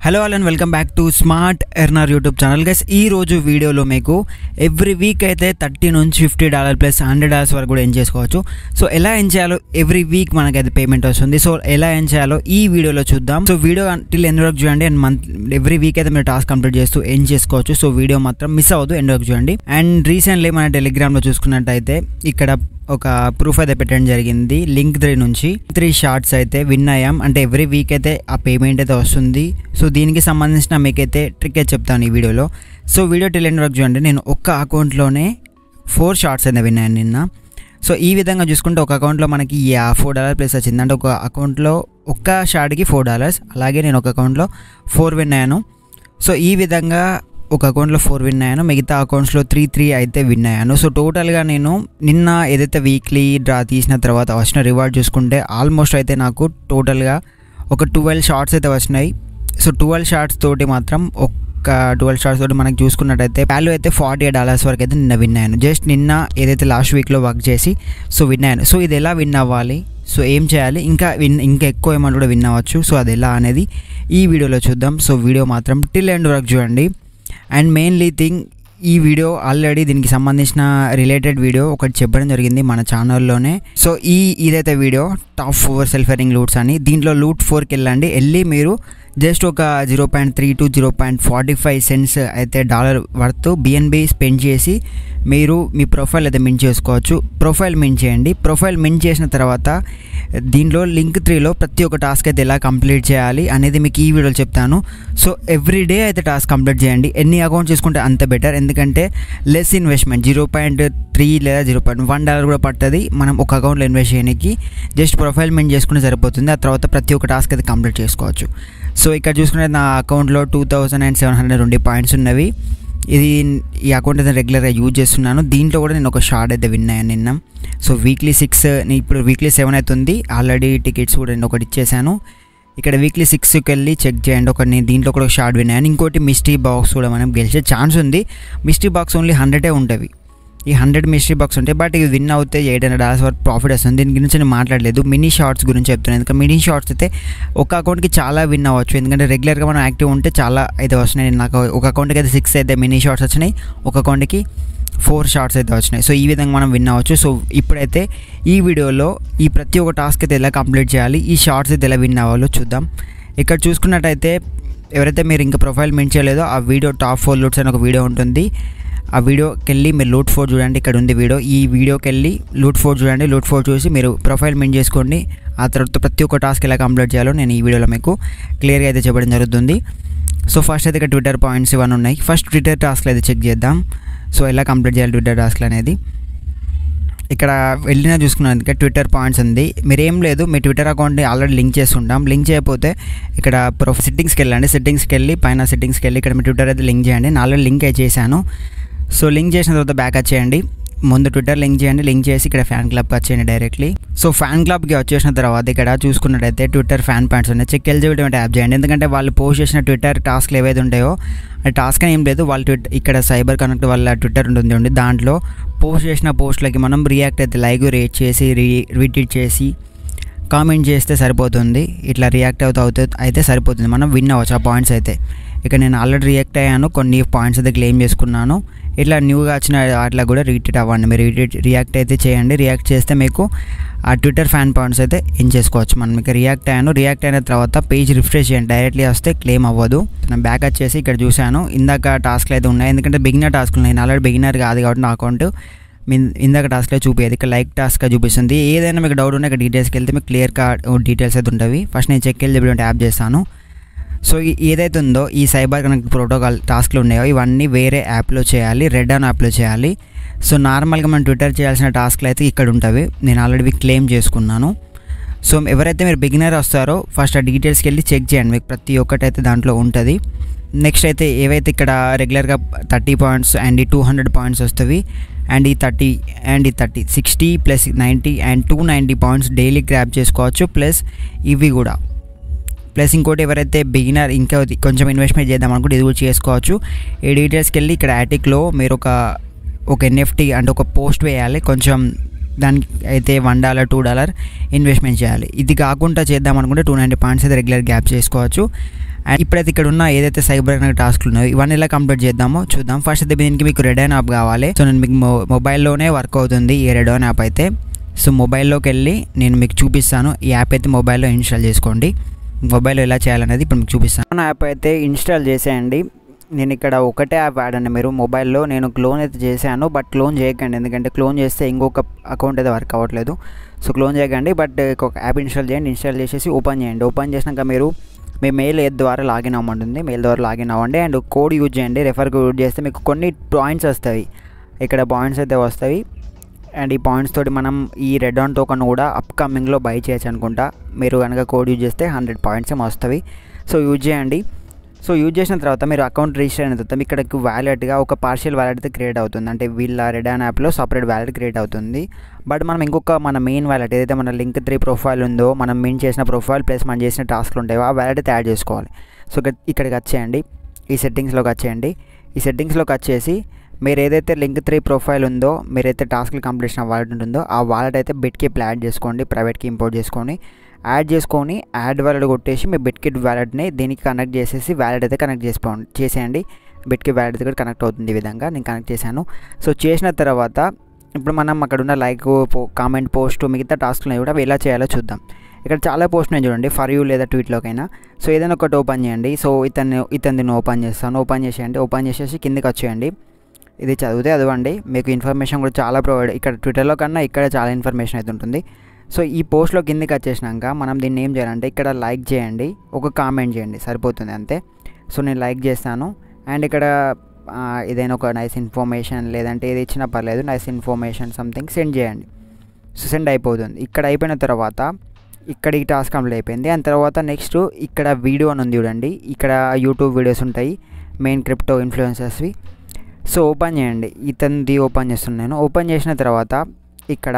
hello all and welcome back to smart earner YouTube channel guys ఈ రోజు వీడియోలో మీకు ఎవ్రీ వీక్ అయితే థర్టీ నుంచి fifty dollar plus hundred dollars వరకు కూడా ఏం చేసుకోవచ్చు సో ఎలా ఏం చేయాలో ఎవ్రీ వీక్ మనకైతే పేమెంట్ వస్తుంది సో ఎలా ఏం చేయాలో ఈ వీడియోలో చూద్దాం సో వీడియో టిల్ ఎండ్ వరకు చూడండి అండ్ మంత్ ఎవ్రీ వీక్ అయితే మీరు టాస్క్ కంప్లీట్ చేస్తూ ఏం చేసుకోవచ్చు సో వీడియో మాత్రం మిస్ అవ్వదు ఎండ్ వరకు చూడండి అండ్ రీసెంట్లీ మన టెలిగ్రామ్లో చూసుకున్నట్టయితే ఇక్కడ ఒక ప్రూఫ్ అయితే పెట్టడం జరిగింది లింక్ త్రీ నుంచి త్రీ షార్ట్స్ అయితే విన్ అయ్యాం అంటే ఎవ్రీ వీక్ అయితే ఆ పేమెంట్ అయితే వస్తుంది సో దీనికి సంబంధించిన మీకైతే ట్రిక్ అయితే చెప్తాను ఈ వీడియోలో సో వీడియో టెలిండ్ వరకు చూడండి నేను ఒక్క అకౌంట్లోనే ఫోర్ షార్ట్స్ అయితే విన్ అయ్యాను నిన్న సో ఈ విధంగా చూసుకుంటే ఒక అకౌంట్లో మనకి యా ఫోర్ డాలర్ ప్లస్ వచ్చింది అంటే ఒక అకౌంట్లో ఒక్క షార్ట్కి ఫోర్ డాలర్స్ అలాగే నేను ఒక అకౌంట్లో ఫోర్ విన్ అయ్యాను సో ఈ విధంగా ఒక అకౌంట్లో ఫోర్ విన్ అయ్యాను మిగతా అకౌంట్స్లో త్రీ త్రీ అయితే విన్ అయ్యాను సో టోటల్గా నేను నిన్న ఏదైతే వీక్లీ డ్రా తీసిన తర్వాత వచ్చిన రివార్డ్ చూసుకుంటే ఆల్మోస్ట్ అయితే నాకు టోటల్గా ఒక ట్వెల్వ్ షార్ట్స్ అయితే వచ్చినాయి సో ట్వెల్వ్ షార్ట్స్ తోటి మాత్రం ఒక్క ట్వెల్వ్ షార్ట్స్ తోటి మనకి చూసుకున్నట్టయితే వాల్యూ అయితే ఫార్టీ ఎయిట్ డాలర్స్ వరకు అయితే నిన్న విన్ అయ్యాను జస్ట్ నిన్న ఏదైతే లాస్ట్ వీక్లో వర్క్ చేసి సో విన్ అయ్యాను సో ఇది ఎలా విన్ అవ్వాలి సో ఏం చేయాలి ఇంకా విన్ ఇంకా ఎక్కువ అమౌంట్ కూడా విన్ అవ్వచ్చు సో అది ఎలా అనేది ఈ వీడియోలో చూద్దాం సో వీడియో మాత్రం టిల్ ఎండ్ వరకు చూడండి అండ్ మెయిన్లీ థింగ్ ఈ వీడియో ఆల్రెడీ దీనికి సంబంధించిన రిలేటెడ్ వీడియో ఒకటి చెప్పడం జరిగింది మన ఛానల్లోనే సో ఈ ఇదైతే video top four self earning loots అని దీంట్లో లూట్ ఫోర్కి వెళ్ళండి వెళ్ళి మీరు జస్ట్ ఒక zero point three two zero point forty five cents అయితే డాలర్ వర్త్ బిఎన్బి స్పెండ్ చేసి మీరు మీ ప్రొఫైల్ అయితే మిన్ చేసుకోవచ్చు ప్రొఫైల్ మిన్ చేయండి ప్రొఫైల్ మిన్ చేసిన తర్వాత దీనిలో లింక్ త్రీలో ప్రతి ఒక్క టాస్క్ అయితే ఎలా కంప్లీట్ చేయాలి అనేది మీకు ఈ వీడియోలో చెప్తాను సో ఎవ్రీ డే అయితే టాస్క్ కంప్లీట్ చేయండి ఎన్ని అకౌంట్ చేసుకుంటే అంత బెటర్ ఎందుకంటే less investment zero point three లేదా జీరో పాయింట్ వన్ డాలర్ కూడా పడుతుంది మనం ఒక అకౌంట్లో ఇన్వెస్ట్ చేయడానికి జస్ట్ ప్రొఫైల్ మిన్ చేసుకుంటే సరిపోతుంది ఆ తర్వాత ప్రతి ఒక్క టాస్క్ అయితే కంప్లీట్ చేసుకోవచ్చు సో ఇక్కడ చూసుకుంటే నా అకౌంట్లో two thousand and seven hundred రెండు పాయింట్స్ ఉన్నవి ఇది ఈ అకౌంట్ అయితే రెగ్యులర్గా యూజ్ చేస్తున్నాను దీంట్లో కూడా నేను ఒక షార్ట్ అయితే విన్ అయ్యాను నిన్న సో వీక్లీ సిక్స్ ఇప్పుడు వీక్లీ సెవెన్ అవుతుంది ఆల్రెడీ టికెట్స్ కూడా నేను ఒకటి ఇచ్చేసాను ఇక్కడ వీక్లీ సిక్స్కి వెళ్ళి చెక్ చేయండి ఒక నేను దీంట్లో కూడా ఒక షార్ట్ విన్ అయ్యాను ఇంకోటి మిస్టీ బాక్స్ కూడా మనం గెలిచే ఛాన్స్ ఉంది మిస్టీ బాక్స్ ఓన్లీ హండ్రెడే ఉంటుంది ఈ హండ్రెడ్ మిస్టరీ బాక్స్ ఉంటాయి బట్ ఇది విన్ అవుతే ఎయిట్ హండ్రెడ్ డాలర్స్ వరకు ప్రాఫిట్ వస్తుంది దీని గురించి నేను మాట్లాడలేదు మినీ షార్ట్స్ గురించి చెప్తున్నాను ఎందుకంటే మినీ షార్ట్స్ అయితే ఒక అకౌంట్కి చాలా విన్ అవ్వచ్చు ఎందుకంటే రెగ్యులర్గా మనం యాక్టివ్ ఉంటే చాలా అయితే వస్తున్నాయి నాకు ఒక అకౌంట్కి అయితే సిక్స్ అయితే మినీ షార్ట్స్ వచ్చినాయి ఒక అకౌంట్కి ఫోర్ షార్ట్స్ అయితే వచ్చినాయి సో ఈ విధంగా మనం విన్ అవ్వచ్చు సో ఇప్పుడైతే ఈ వీడియోలో ఈ ప్రతి ఒక్క టాస్క్ అయితే ఎలా కంప్లీట్ చేయాలి ఈ షార్ట్స్ అయితే ఎలా విన్ అవ్వాలో చూద్దాం ఇక్కడ చూసుకున్నట్టయితే ఎవరైతే మీరు ఇంకా ప్రొఫైల్ మిన్ చేయలేదో ఆ వీడియో టాప్ ఫోర్ లూట్స్ అని ఒక వీడియో ఉంటుంది ఆ వీడియోకి వెళ్ళి మీరు లూట్ ఫోర్ చూడండి ఇక్కడ ఉంది వీడియో ఈ వీడియోకి వెళ్ళి లూట్ ఫోర్ చూడండి లూట్ ఫోర్ చూసి మీరు ప్రొఫైల్ మిన్ చేసుకోండి ఆ తర్వాత ప్రతి ఒక్క టాస్క్ ఎలా కంప్లీట్ చేయాలో నేను ఈ వీడియోలో మీకు క్లియర్గా అయితే చెప్పడం జరుగుతుంది సో ఫస్ట్ అయితే ఇక్కడ ట్విట్టర్ పాయింట్స్ ఇవన్నీ ఉన్నాయి ఫస్ట్ ట్విట్టర్ టాస్క్లు అయితే చెక్ చేద్దాం సో ఎలా కంప్లీట్ చేయాలి ట్విట్టర్ టాస్క్లు అనేది ఇక్కడ వెళ్ళినా చూసుకున్నందుకే ట్విట్టర్ పాయింట్స్ ఉంది మీరు ఏం లేదు మీ ట్విట్టర్ అకౌంట్ని ఆల్రెడీ లింక్ చేసి ఉంటాం లింక్ చేయకపోతే ఇక్కడ ప్రొ సెట్టింగ్స్కి వెళ్ళండి సెట్టింగ్స్కి వెళ్ళి పైన సెట్టింగ్స్కి వెళ్ళి ఇక్కడ మీ ట్విట్టర్ అయితే లింక్ చేయండి నేను ఆల్రెడీ లింక్ అయితే చేశాను సో లింక్ చేసిన తర్వాత బ్యాక్ వచ్చేయండి ముందు ట్విట్టర్ లింక్ చేయండి లింక్ చేసి ఇక్కడ ఫ్యాన్ క్లబ్కి వచ్చేయండి డైరెక్ట్లీ సో ఫ్యాన్ క్లబ్కి వచ్చేసిన తర్వాత ఇక్కడ చూసుకున్నట్టయితే ట్విట్టర్ ఫ్యాన్ పాయింట్స్ ఉన్నాయి చెక్ ఎలిజిబిలిటీ ట్యాప్ చేయండి ఎందుకంటే వాళ్ళు పోస్ట్ చేసిన ట్విట్టర్ టాస్క్లు ఏవైతే ఉంటాయో ఆ టాస్క్ అని ఏం లేదు వాళ్ళ ట్విట్ ఇక్కడ సైబర్ కనెక్ట్ వాళ్ళ ట్విట్టర్ ఉంటుంది ఉండి దాంట్లో పోస్ట్ చేసిన పోస్ట్లకి మనం రియాక్ట్ అయితే లైక్ రేట్ చేసి రీ రీట్వీట్ చేసి కామెంట్ చేస్తే సరిపోతుంది ఇట్లా రియాక్ట్ అవుతూ అవుతూ అయితే సరిపోతుంది మనం విన్ అవ్వచ్చు ఆ పాయింట్స్ అయితే ఇక నేను ఆల్రెడీ రియాక్ట్ అయ్యాను కొన్ని పాయింట్స్ అయితే క్లెయిమ్ చేసుకున్నాను ఇట్లా న్యూగా వచ్చిన అట్లా కూడా రీట్వీట్ అవ్వండి మీరు రీట్వీట్ రియాక్ట్ అయితే చేయండి రియాక్ట్ చేస్తే మీకు ఆ ట్విట్టర్ ఫ్యాన్ పాయింట్స్ అయితే ఏం చేసుకోవచ్చు మనం ఇక రియాక్ట్ అయ్యాను రియాక్ట్ అయిన తర్వాత పేజ్ రిఫ్రెష్ చేయండి డైరెక్ట్లీ వస్తే క్లెయిమ్ అవ్వదు నేను బ్యాక్ వచ్చేసి ఇక్కడ చూశాను ఇందాక టాస్క్లు అయితే ఉన్నాయి ఎందుకంటే బిగినర్ టాస్క్లు ఉన్నాయి ఆల్రెడీ బిగినర్ కాదు కాబట్టి నా అకౌంట్ మీ ఇందాక టాస్క్లో చూపించేది ఇక్కడ లైక్ టాస్క్గా చూపిస్తుంది ఏదైనా మీకు డౌట్ ఉంటే ఇక్కడ డీటెయిల్స్కి వెళ్తే మీకు క్లియర్ కార్డ్ డీటెయిల్స్ అయితే ఉంటాయి ఫస్ట్ నేను చెక్ వెళ్ళి యాప్ చేస్తాను సో ఏదైతే ఉందో ఈ సైబర్ కనెక్ట్ ప్రోటోకాల్ టాస్క్లు ఉన్నాయో ఇవన్నీ వేరే యాప్లో చేయాలి రెడ్ ఆన్ యాప్లో చేయాలి సో నార్మల్గా మనం ట్విట్టర్ చేయాల్సిన టాస్క్లు అయితే ఇక్కడ ఉంటాయి నేను ఆల్రెడీ క్లెయిమ్ చేసుకున్నాను సో ఎవరైతే మీరు బిగినర్ వస్తారో ఫస్ట్ ఆ డీటెయిల్స్కి వెళ్ళి చెక్ చేయండి మీకు ప్రతి ఒక్కటి అయితే దాంట్లో ఉంటుంది నెక్స్ట్ అయితే ఏవైతే ఇక్కడ రెగ్యులర్గా థర్టీ పాయింట్స్ అండ్ ఈ టూ హండ్రెడ్ పాయింట్స్ వస్తాయి అండ్ ఈ థర్టీ అండ్ ఈ thirty sixty plus ninety and two ninety points daily grab చేసుకోవచ్చు ప్లస్ ఇవి కూడా ప్లస్ ఇంకోటి ఎవరైతే బిగినర్ ఇంకా కొంచెం ఇన్వెస్ట్మెంట్ చేద్దాం అనుకుంటే ఇది కూడా చేసుకోవచ్చు ఈ డీటెయిల్స్కి వెళ్ళి ఇక్కడ యాటిక్లో మీరు ఒక ఒక ఎన్ఎఫ్టీ అంటే ఒక పోస్ట్ వేయాలి కొంచెం దానికి అయితే one dollar two dollar investment చేయాలి ఇది కాకుండా చేద్దాం అనుకుంటే టూ నైంటీ పాయింట్స్ అయితే రెగ్యులర్ గ్యాప్ చేసుకోవచ్చు అండ్ ఇప్పుడైతే ఇక్కడ ఉన్న ఏదైతే సైబర్ టాస్క్లు ఉన్నాయో ఇవన్నీ ఎలా కంప్లీట్ చేద్దామో చూద్దాం ఫస్ట్ అయితే దీనికి మీకు రెడ్ యాప్ కావాలి సో నేను మీకు మొ- మొబైల్లోనే వర్క్ అవుతుంది ఈ రెడ్ యాప్ అయితే సో మొబైల్లోకి వెళ్ళి నేను మీకు చూపిస్తాను ఈ యాప్ అయితే మొబైల్లో ఇన్స్టాల్ చేసుకోండి మొబైల్లో ఎలా చేయాలనేది ఇప్పుడు మీకు చూపిస్తాను యాప్ అయితే ఇన్స్టాల్ చేసేయండి నేను ఇక్కడ ఒకటే యాప్ వాడండి మీరు మొబైల్లో నేను క్లోన్ అయితే చేశాను బట్ క్లోన్ చేయకండి ఎందుకంటే క్లోన్ చేస్తే ఇంకొక అకౌంట్ అయితే వర్క్ అవ్వట్లేదు సో క్లోన్ చేయకండి బట్ ఒక యాప్ ఇన్స్టాల్ చేయండి ఇన్స్టాల్ చేసేసి ఓపెన్ చేయండి ఓపెన్ చేసినాక మీరు మీ మెయిల్ ఏది ద్వారా లాగిన్ అవ్వమంటుంది మెయిల్ ద్వారా లాగిన్ అవ్వండి అండ్ కోడ్ యూజ్ చేయండి రెఫర్ కోడ్ యూజ్ చేస్తే మీకు కొన్ని పాయింట్స్ వస్తాయి ఇక్కడ పాయింట్స్ అయితే వస్తాయి అండ్ ఈ పాయింట్స్ తోటి మనం ఈ రెడ్ ఆన్ టోకన్ కూడా అప్కమింగ్లో బై చేయొచ్చు అనుకుంటా మీరు కనుక కోడ్ యూజ్ చేస్తే హండ్రెడ్ పాయింట్స్ ఏమో వస్తాయి సో యూజ్ చేయండి సో యూజ్ చేసిన తర్వాత మీరు అకౌంట్ రిజిస్టర్ అయిన తర్వాత మీకు ఇక్కడికి వ్యాలెట్గా ఒక పార్షియల్ వ్యాలెట్ అయితే క్రియేట్ అవుతుంది అంటే వీళ్ళ రెడ్ ఆన్ యాప్లో సపరేట్ వ్యాలెట్ క్రియేట్ అవుతుంది బట్ మనం ఇంకొక మన మెయిన్ వ్యాలెట్ ఏదైతే మన లింక్ త్రీ ప్రొఫైల్ ఉందో మనం మెయిన్ చేసిన ప్రొఫైల్ ప్లస్ మనం చేసిన టాస్క్లు ఉంటాయో ఆ వ్యాలెట్ అయితే యాడ్ చేసుకోవాలి సో ఇక్కడ ఇక్కడికి వచ్చేయండి ఈ సెట్టింగ్స్లోకి వచ్చేయండి ఈ సెట్టింగ్స్లోకి వచ్చేసి మీరు ఏదైతే లింక్ త్రీ ప్రొఫైల్ ఉందో మీరైతే టాస్క్లు కంప్లీట్ చేసిన వాలెట్ ఉంటుందో ఆ వాలెట్ అయితే బిట్కి యాడ్ చేసుకోండి ప్రైవేట్కి ఇంపోర్ట్ చేసుకొని యాడ్ చేసుకొని యాడ్ వ్యాలెట్ కొట్టేసి మీ బిట్కిట్ వ్యాలెట్ని దీనికి కనెక్ట్ చేసేసి వ్యాలెట్ అయితే కనెక్ట్ చేసుకోండి చేసేయండి బిట్కి వ్యాలెట్ కూడా కనెక్ట్ అవుతుంది ఈ విధంగా నేను కనెక్ట్ చేశాను సో చేసిన తర్వాత ఇప్పుడు మనం అక్కడ ఉన్న లైక్ కామెంట్ పోస్ట్ మిగతా టాస్క్లు కూడా అవి ఎలా చేయాలో చూద్దాం ఇక్కడ చాలా పోస్ట్ నేను చూడండి ఫర్ యూ లేదా ట్వీట్లోకైనా సో ఏదైనా ఒకటి ఓపెన్ చేయండి సో ఇతన్ని ఇతన్ని ఓపెన్ చేస్తాను ఓపెన్ చేసేయండి ఓపెన్ చేసేసి కిందకి వచ్చేయండి ఇది చదివితే చదవండి మీకు ఇన్ఫర్మేషన్ కూడా చాలా ప్రొవైడ్ ఇక్కడ ట్విట్టర్లో కన్నా ఇక్కడ చాలా ఇన్ఫర్మేషన్ అయితే ఉంటుంది సో ఈ పోస్ట్లో కిందకి వచ్చేసినాక మనం దీన్ని ఏం చేయాలంటే ఇక్కడ లైక్ చేయండి ఒక కామెంట్ చేయండి సరిపోతుంది అంతే సో నేను లైక్ చేస్తాను అండ్ ఇక్కడ ఆ, ఏదైనా ఒక నైస్ ఇన్ఫర్మేషన్ లేదంటే ఏది ఇచ్చినా పర్లేదు నైస్ ఇన్ఫర్మేషన్ సంథింగ్ సెండ్ చేయండి సో సెండ్ అయిపోతుంది ఇక్కడ అయిపోయిన తర్వాత ఇక్కడ ఈ టాస్క్ కంప్లీట్ అయిపోయింది అండ్ తర్వాత నెక్స్ట్ ఇక్కడ వీడియో అని ఉంది చూడండి ఇక్కడ యూట్యూబ్ వీడియోస్ ఉంటాయి మెయిన్ క్రిప్టో ఇన్ఫ్లుయెన్సర్స్వి సో ఓపెన్ చేయండి ఇతనిది ఓపెన్ చేస్తున్నాను నేను ఓపెన్ చేసిన తర్వాత ఇక్కడ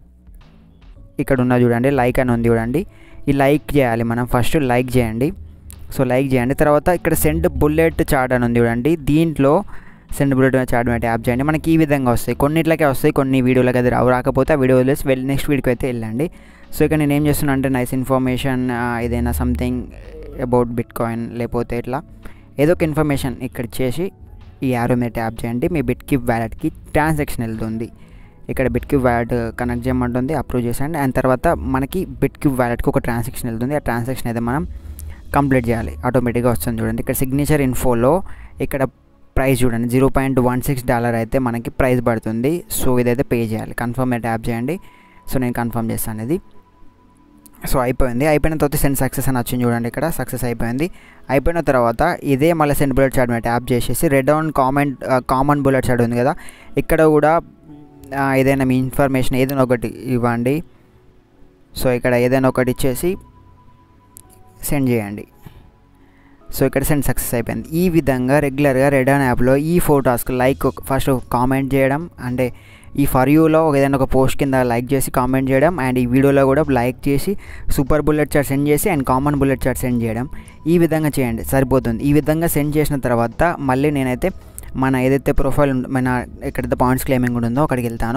ఇక్కడ ఉన్న చూడండి లైక్ అని ఉంది చూడండి ఈ లైక్ చేయాలి మనం ఫస్ట్ లైక్ చేయండి సో లైక్ చేయండి తర్వాత ఇక్కడ సెండ్ బుల్లెట్ చార్ట్ అని ఉంది చూడండి దీంట్లో సెండ్ బుల్లెట్ చార్ట్ మీద ట్యాప్ చేయండి మనకి ఈ విధంగా వస్తాయి కొన్నిట్లకే వస్తాయి కొన్ని వీడియోలకి అది రావు రాకపోతే ఆ వీడియో వదిలేసి వెళ్ళి నెక్స్ట్ వీడియోకి అయితే వెళ్ళండి సో ఇక్కడ నేను ఏం చేస్తున్నా అంటే నైస్ ఇన్ఫర్మేషన్ ఏదైనా సంథింగ్ అబౌట్ బిట్ కాయిన్ లేకపోతే ఇట్లా ఏదో ఒక ఇన్ఫర్మేషన్ ఇక్కడ చేసి ఈ యారో మీద ట్యాప్ చేయండి మీ బిట్కి వ్యాలెట్కి ట్రాన్సాక్షన్ వెళ్తుంది ఇక్కడ బిట్కి వ్యాలెట్ కనెక్ట్ చేయమంటుంది అప్రూవ్ చేసండి అండ్ తర్వాత మనకి బిట్కి వ్యాలెట్కి ఒక ట్రాన్సాక్షన్ వెళ్తుంది ఆ ట్రాన్సాక్షన్ అయితే మనం కంప్లీట్ చేయాలి ఆటోమేటిక్గా వస్తుంది చూడండి ఇక్కడ సిగ్నేచర్ ఇన్ఫోలో ఇక్కడ ప్రైస్ చూడండి zero point one six dollar అయితే మనకి ప్రైస్ పడుతుంది సో ఇదైతే పే చేయాలి కన్ఫర్మ్ ట్యాప్ చేయండి సో నేను కన్ఫర్మ్ చేస్తాను ఇది సో అయిపోయింది అయిపోయిన తర్వాత సెండ్ సక్సెస్ అని వచ్చింది చూడండి ఇక్కడ సక్సెస్ అయిపోయింది అయిపోయిన తర్వాత ఇదే మళ్ళీ సెండ్ బుల్లెట్ చార్ట్ మీద ట్యాప్ చేసేసి red on comment common bullet chart ఉంది కదా ఇక్కడ కూడా ఆ, ఏదైనా మీ ఇన్ఫర్మేషన్ ఏదైనా ఒకటి ఇవ్వండి సో ఇక్కడ ఏదైనా ఒకటి ఇచ్చేసి సెండ్ చేయండి సో ఇక్కడ సెండ్ సక్సెస్ అయిపోయింది ఈ విధంగా రెగ్యులర్గా రెడాన్ యాప్లో ఈ ఫోటోస్కి లైక్ ఫస్ట్ కామెంట్ చేయడం అంటే ఈ ఫర్ యూలో ఏదైనా ఒక పోస్ట్ కింద లైక్ చేసి కామెంట్ చేయడం అండ్ ఈ వీడియోలో కూడా లైక్ చేసి సూపర్ బుల్లెట్ చార్ట్ సెండ్ చేసి and common bullet chart send చేయడం ఈ విధంగా చేయండి సరిపోతుంది ఈ విధంగా సెండ్ చేసిన తర్వాత మళ్ళీ నేనైతే మన ఏదైతే ప్రొఫైల్ ఉందో మన ఎక్కడైతే పాయింట్స్ క్లెయిమింగ్ ఉంటుందో అక్కడికి వెళ్తాను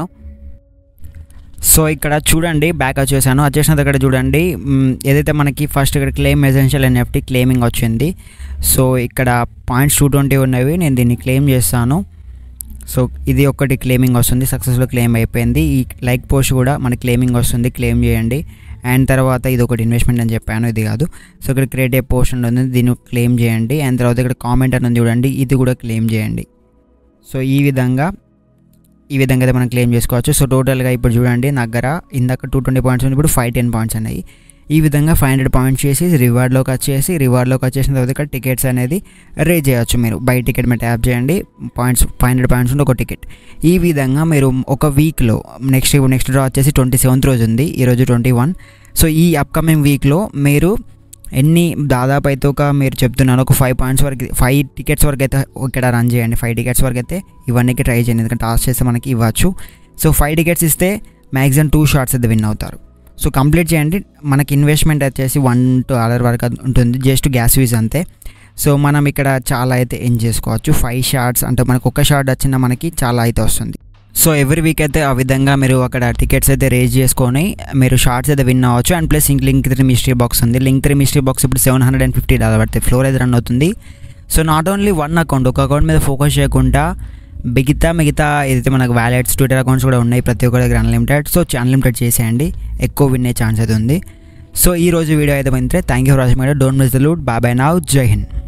సో ఇక్కడ చూడండి బ్యాక్ వచ్చేసాను వచ్చేసిన దగ్గర చూడండి మ్, ఏదైతే మనకి ఫస్ట్ ఇక్కడ క్లెయిమ్ ఎసెన్షియల్ ఎన్ఎఫ్టీ క్లెయిమింగ్ వచ్చింది సో ఇక్కడ పాయింట్స్ టూ ట్వంటీ ఉన్నవి నేను దీన్ని క్లెయిమ్ చేస్తాను సో ఇది ఒకటి క్లెయిమింగ్ వస్తుంది సక్సెస్ఫుల్ క్లెయిమ్ అయిపోయింది ఈ లైక్ పోస్ట్ కూడా మన క్లెయిమింగ్ వస్తుంది క్లెయిమ్ చేయండి అండ్ తర్వాత ఇది ఒకటి ఇన్వెస్ట్మెంట్ అని చెప్పాను ఇది కాదు సో ఇక్కడ క్రియేట్ ఏ పోస్ట్ ఉంటుంది దీన్ని క్లెయిమ్ చేయండి అండ్ తర్వాత ఇక్కడ కామెంట్ అని ఉంది చూడండి ఇది కూడా క్లెయిమ్ చేయండి సో ఈ విధంగా ఈ విధంగా అయితే మనం క్లెయిమ్ చేసుకోవచ్చు సో టోటల్గా ఇప్పుడు చూడండి నా దగ్గర ఇందాక టూ ట్వంటీ పాయింట్స్ ఉంది ఇప్పుడు ఫైవ్ టెన్ పాయింట్స్ ఉన్నాయి ఈ విధంగా ఫైవ్ హండ్రెడ్ పాయింట్స్ చేసి రివార్డ్లోకి వచ్చేసి రివార్డ్లోకి వచ్చేసిన తర్వాత ఇక్కడ టికెట్స్ అనేది రేజ్ చేయొచ్చు మీరు బై టికెట్ మీద ట్యాప్ చేయండి పాయింట్స్ ఫైవ్ హండ్రెడ్ పాయింట్స్ ఉంటే ఒక టికెట్ ఈ విధంగా మీరు ఒక వీక్లో నెక్స్ట్ నెక్స్ట్ డ్రా వచ్చేసి ట్వంటీ సెవెంత్ రోజు ఉంది ఈరోజు ట్వంటీ వన్ సో ఈ అప్కమింగ్ వీక్లో మీరు ఎన్ని దాదాపు అయితే ఒక మీరు చెప్తున్నాను ఒక ఫైవ్ పాయింట్స్ వరకు ఫైవ్ టికెట్స్ వరకు అయితే ఇక్కడ రన్ చేయండి ఫైవ్ టికెట్స్ వరకు అయితే ఇవన్నీ ట్రై చేయండి ఎందుకంటే టాస్ చేస్తే మనకి ఇవ్వచ్చు సో ఫైవ్ టికెట్స్ ఇస్తే మ్యాక్సిమం టూ షార్ట్స్ అయితే విన్ అవుతారు సో కంప్లీట్ చేయండి మనకి ఇన్వెస్ట్మెంట్ వచ్చేసి వన్ డాలర్ వరకు ఉంటుంది జస్ట్ గ్యాస్ ఫీజ్ అంతే సో మనం ఇక్కడ చాలా అయితే ఏం చేసుకోవచ్చు ఫైవ్ షార్ట్స్ అంటే మనకు ఒక షార్ట్ వచ్చినా మనకి చాలా అయితే వస్తుంది సో ఎవ్రీ వీక్ అయితే ఆ విధంగా మీరు అక్కడ టికెట్స్ అయితే రేజ్ చేసుకొని మీరు షార్ట్స్ అయితే విన్ అవ్వచ్చు అండ్ ప్లస్ ఇంక లింక్ త్రీ మిస్టరీ బాక్స్ ఉంది లింక్ త్రీ మిస్టరీ బాక్స్ ఇప్పుడు seven hundred and fifty dollar పడుతుంది ఫ్లోర్ అయితే రన్ అవుతుంది so not only one account ఒక అకౌంట్ మీద ఫోకస్ చేయకుండా మిగతా మిగతా ఏదైతే మనకు వ్యాలెట్స్ ట్విట్టర్ అకౌంట్స్ కూడా ఉన్నాయి ప్రతి ఒక్కరి దగ్గర అన్లిమిటెడ్ సో అన్లిమిటెడ్ చేసేయండి ఎక్కువ విన్నే ఛాన్స్ అయితే ఉంది సో ఈ రోజు వీడియో అయితే మంత్రే thank you for watching don't miss the loot బాబాయ్ నావ్ జై హింద్